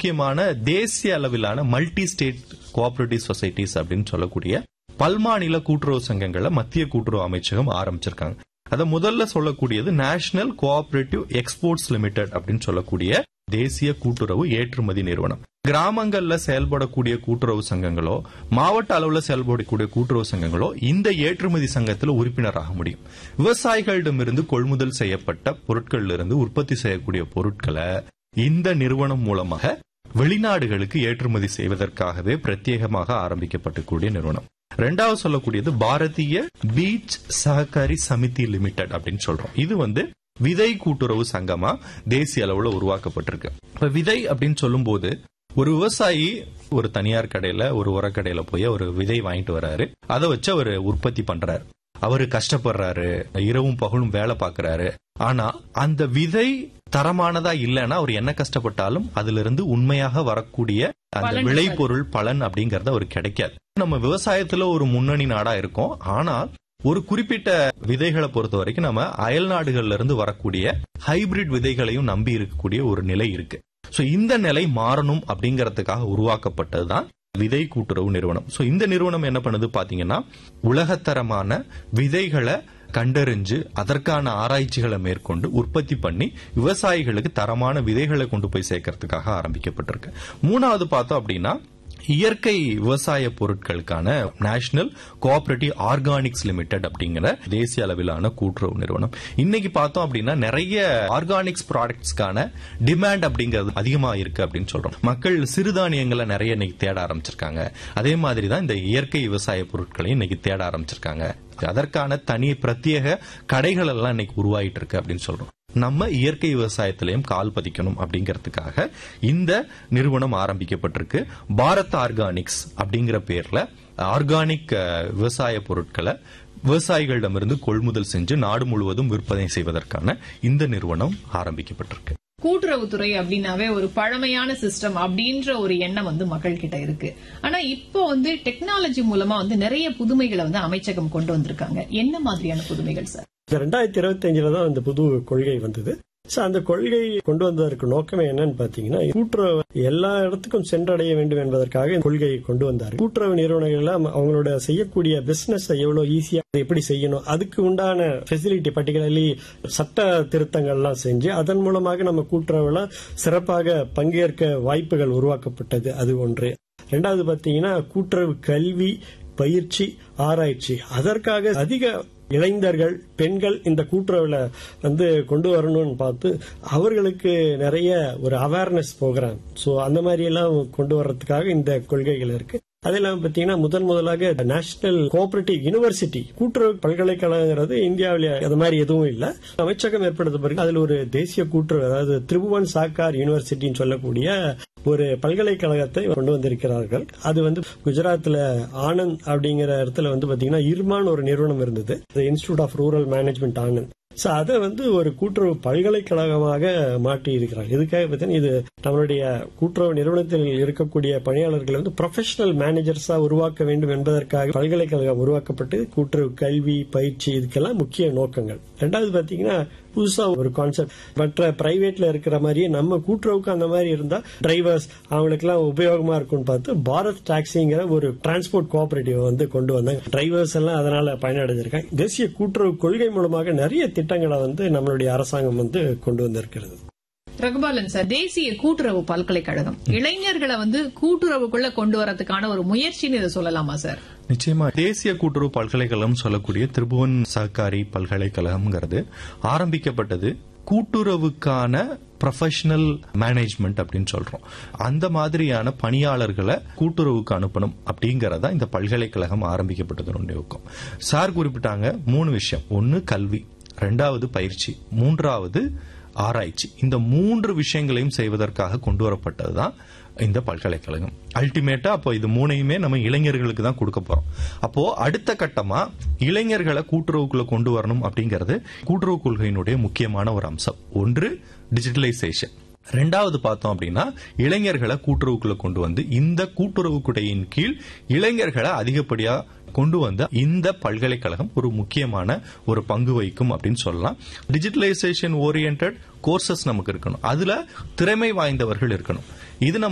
முக்கியமான தேசிய அளவிலான மல்டி ஸ்டேட் கோஆபரேட்டிவ் சொசைட்டிஸ் அப்படின்னு சொல்லக்கூடிய பல்மாநில கூட்டுறவு சங்கங்களை மத்திய கூட்டுறவு அமைச்சகம் ஆரம்பிச்சிருக்காங்க அத முதல்ல சொல்லக்கூடியது நேஷனல் கோஆபரேட்டிவ் எக்ஸ்போர்ட்ஸ் லிமிடெட் அப்படின்னு சொல்லக்கூடிய தேசிய கூட்டுறவு ஏற்றுமதி நிறுவனம் கிராமங்கள்ல செயல்படக்கூடிய கூட்டுறவு சங்கங்களோ மாவட்ட அளவுல செயல்படக்கூடிய கூட்டுறவு சங்கங்களோ இந்த ஏற்றுமதி சங்கத்தில் உறுப்பினராக முடியும் விவசாயிகளிடமிருந்து கொள்முதல் செய்யப்பட்ட பொருட்கள்ல இருந்து உற்பத்தி செய்யக்கூடிய பொருட்களை இந்த நிறுவனம் மூலமாக வெளிநாடுகளுக்கு ஏற்றுமதி செய்வதற்காகவே பிரத்யேகமாக ஆரம்பிக்கப்பட்டக்கூடிய நிறுவனம் ரெண்டாவது சொல்லக்கூடியது பாரதிய பீச் சஹகாரி சமிதி லிமிடெட் அப்படின்னு சொல்றோம் இது வந்து விதை கூட்டுறவு சங்கமா தேசிய அளவுல உருவாக்கப்பட்டிருக்கு இப்ப விதை அப்படின்னு சொல்லும்போது ஒரு விவசாயி ஒரு தனியார் கடையில ஒரு உரக்கடையில போய் ஒரு விதை வாங்கிட்டு வர்றாரு அதை வச்சு அவர் உற்பத்தி பண்றாரு அவரு கஷ்டப்படுறாரு இரவும் பகலும் வேலை பார்க்கறாரு ஆனா அந்த விதை தரமானதா இல்லைன்னா அவர் என்ன கஷ்டப்பட்டாலும் அதுல இருந்து உண்மையாக வரக்கூடிய அந்த பலன் விளைபொருள் பலன் அப்படிங்கறது அவருக்கு கிடைக்காது நம்ம விவசாயத்துல ஒரு முன்னணி நாடா இருக்கோம் ஆனால் ஒரு குறிப்பிட்ட விதைகளை பொறுத்த வரைக்கும் நம்ம அயல் நாடுகள்ல இருந்து வரக்கூடிய ஹைபிரிட் விதைகளையும் நம்பி இருக்கக்கூடிய ஒரு நிலை இருக்கு சோ இந்த நிலை மாறணும் அப்படிங்கறதுக்காக உருவாக்கப்பட்டதுதான் விதை கூட்டுறவு நிறுவனம் சோ இந்த நிறுவனம் என்ன பண்ணுது பாத்தீங்கன்னா உலகத்தரமான விதைகளை கண்டறிஞ்சு அதற்கான ஆராய்ச்சிகளை மேற்கொண்டு உற்பத்தி பண்ணி விவசாயிகளுக்கு தரமான விதைகளை கொண்டு போய் சேர்க்கறதுக்காக ஆரம்பிக்கப்பட்டிருக்கு மூணாவது பார்த்தோம் அப்படின்னா இயற்கை விவசாய பொருட்களுக்கான நேஷனல் கோஆபரேட்டிவ் ஆர்கானிக்ஸ் லிமிடெட் அப்படிங்கிற தேசிய அளவிலான கூட்டுறவு நிறுவனம் இன்னைக்கு பார்த்தோம் அப்படின்னா நிறைய ஆர்கானிக்ஸ் ப்ராடக்ட்ஸ்க்கான டிமாண்ட் அப்படிங்கிறது அதிகமா இருக்கு அப்படின்னு சொல்றோம் மக்கள் சிறுதானியங்களை நிறைய இன்னைக்கு தேட ஆரம்பிச்சிருக்காங்க அதே மாதிரி தான் இந்த இயற்கை விவசாய பொருட்களையும் இன்னைக்கு தேட ஆரம்பிச்சிருக்காங்க அதற்கான தனி பிரத்யேக கடைகள் எல்லாம் இன்னைக்கு உருவாயிட்டு இருக்கு அப்படின்னு சொல்றோம் நம்ம இயற்கை விவசாயத்திலையும் கால் பதிக்கணும் அப்படிங்கறதுக்காக இந்த நிறுவனம் ஆரம்பிக்கப்பட்டிருக்கு பாரத் ஆர்கானிக்ஸ் அப்படிங்கிற பேர்ல ஆர்கானிக் அஹ், விவசாய பொருட்களை விவசாயிகளிடமிருந்து கொள்முதல் செஞ்சு நாடு முழுவதும் விற்பனை செய்வதற்கான இந்த நிறுவனம் ஆரம்பிக்கப்பட்டிருக்கு கூட்டுறவுத்துறை அப்படின்னாவே ஒரு பழமையான சிஸ்டம் அப்படின்ற ஒரு எண்ணம் வந்து மக்கள் கிட்ட இருக்கு ஆனா இப்போ வந்து டெக்னாலஜி மூலமா வந்து நிறைய புதுமைகளை வந்து அமைச்சகம் கொண்டு வந்திருக்காங்க என்ன மாதிரியான புதுமைகள் சார் இந்த ரெண்டாயிரத்தி இருபத்தி அஞ்சுல தான் இந்த புது கொள்கை வந்தது சோ அந்த கொள்கை கொண்டு வந்ததற்கு நோக்கமே என்னன்னு பாத்தீங்கன்னா கூட்டுறவு எல்லா இடத்துக்கும் சென்றடைய வேண்டும் என்பதற்காக இந்த கொள்கையை கொண்டு வந்தார் கூட்டுறவு நிறுவனங்கள் எல்லாம் அவங்களோட செய்யக்கூடிய பிசினஸ் எவ்வளவு ஈஸியா எப்படி செய்யணும் அதுக்கு உண்டான ஃபெசிலிட்டி பர்டிகுலர்லி சட்ட திருத்தங்கள்லாம் செஞ்சு அதன் மூலமாக நம்ம கூட்டுறவுல சிறப்பாக பங்கேற்க வாய்ப்புகள் உருவாக்கப்பட்டது அது ஒன்று ரெண்டாவது பாத்தீங்கன்னா கூட்டுறவு கல்வி பயிற்சி ஆராய்ச்சி அதற்காக அதிக இளைஞர்கள் பெண்கள் இந்த கூட்டுறவுல வந்து கொண்டு வரணும்னு பார்த்து அவர்களுக்கு நிறைய ஒரு அவேர்னஸ் ப்ரோக்ராம் சோ அந்த மாதிரி எல்லாம் கொண்டு வர்றதுக்காக இந்த கொள்கைகள் இருக்கு அது இல்லாம பாத்தீங்கன்னா முதன் முதலாக நேஷனல் கோஆபரேட்டிவ் யூனிவர்சிட்டி கூட்டுறவு பல்கலைக்கழகங்கிறது இந்தியாவில அது மாதிரி எதுவும் இல்ல அமைச்சகம் ஏற்படுத்த பிறகு அதுல ஒரு தேசிய கூட்டுறவு அதாவது திரிபுவன் சாக்கார் யூனிவர்சிட்டின்னு சொல்லக்கூடிய ஒரு பல்கலைக்கழகத்தை கொண்டு வந்திருக்கிறார்கள் அது வந்து குஜராத்ல ஆனந்த் அப்படிங்கிற இடத்துல வந்து பாத்தீங்கன்னா இர்மான் ஒரு நிறுவனம் இருந்தது institute of rural management Anand so அதை வந்து ஒரு கூட்டுறவு பல்கலைக்கழகமாக மாற்றி இருக்கிறாங்க இதுக்காக பார்த்தீங்கன்னா இது நம்மளுடைய கூட்டுறவு நிறுவனத்தில் இருக்கக்கூடிய பணியாளர்களை வந்து ப்ரொஃபஷனல் மேனேஜர்ஸா உருவாக்க வேண்டும் என்பதற்காக பல்கலைக்கழகம் உருவாக்கப்பட்டு கூட்டுறவு கல்வி பயிற்சி இதுக்கெல்லாம் முக்கிய நோக்கங்கள் ரெண்டாவது பாத்தீங்கன்னா புதுசா ஒரு கான்செப்ட் மற்ற பிரைவேட்ல இருக்கிற மாதிரியே நம்ம கூட்டுறவுக்கு அந்த மாதிரி இருந்தா டிரைவர்ஸ் அவங்களுக்கு எல்லாம் உபயோகமா இருக்கும்னு பார்த்து பாரத் டாக்ஸிங்கிற ஒரு டிரான்ஸ்போர்ட் கோஆபரேட்டிவ் வந்து கொண்டு வந்தாங்க டிரைவர்ஸ் எல்லாம் அதனால பயனடைஞ்சிருக்காங்க தேசிய கூட்டுறவு கொள்கை மூலமாக நிறைய திட்டங்களை வந்து நம்மளுடைய அரசாங்கம் வந்து கொண்டு வந்திருக்கிறது ரகுபாலன் சார் தேசிய கூட்டுறவு பல்கலைக்கழகம் இளைஞர்களை வந்து கூட்டுறவுக்குள்ள கொண்டு வரதுக்கான ஒரு முயற்சின்னு இதை சொல்லலாமா சார் நிச்சயமா தேசிய கூட்டுறவு பல்கலைக்கழகம் சொல்லக்கூடிய திரிபுவன் சஹகாரி பல்கலைக்கழகம்ங்கிறது ஆரம்பிக்கப்பட்டது கூட்டுறவுக்கான ப்ரொஃபஷனல் மேனேஜ்மெண்ட் அப்படின்னு சொல்றோம் அந்த மாதிரியான பணியாளர்களை கூட்டுறவுக்கு அனுப்பணும் அப்படிங்கறதா இந்த பல்கலைக்கழகம் ஆரம்பிக்கப்பட்டதனுடைய நோக்கம் சார் குறிப்பிட்டாங்க மூணு விஷயம் ஒன்னு கல்வி ரெண்டாவது பயிற்சி மூன்றாவது ஆராய்ச்சி இந்த மூன்று விஷயங்களையும் செய்வதற்காக கொண்டு வரப்பட்டதுதான் இந்த பல்கலைக்கழகம் அல்டிமேட்டா அப்போ இது மூணையுமே நம்ம இளைஞர்களுக்கு தான் கொடுக்க போறோம் அப்போ அடுத்த கட்டமா இளைஞர்களை கூட்டுறவுக்குள்ள கொண்டு வரணும் அப்படிங்கிறது கூட்டுறவு கொள்கையினுடைய முக்கியமான ஒரு அம்சம் ஒன்று டிஜிட்டலைசேஷன் ரெண்டாவது பார்த்தோம் அப்படின்னா இளைஞர்களை கூட்டுறவுக்குள்ள கொண்டு வந்து இந்த கூட்டுறவு குடையின் கீழ் இளைஞர்களை அதிகப்படியா கொண்டு வந்த இந்த பல்கலைக்கழகம் ஒரு முக்கியமான ஒரு பங்கு வகிக்கும் அப்படின்னு சொல்லலாம் டிஜிட்டலைசேஷன் ஓரியன்ட் கோர்சஸ் நமக்கு இருக்கணும் அதுல திறமை வாய்ந்தவர்கள் இருக்கணும் இது நம்ம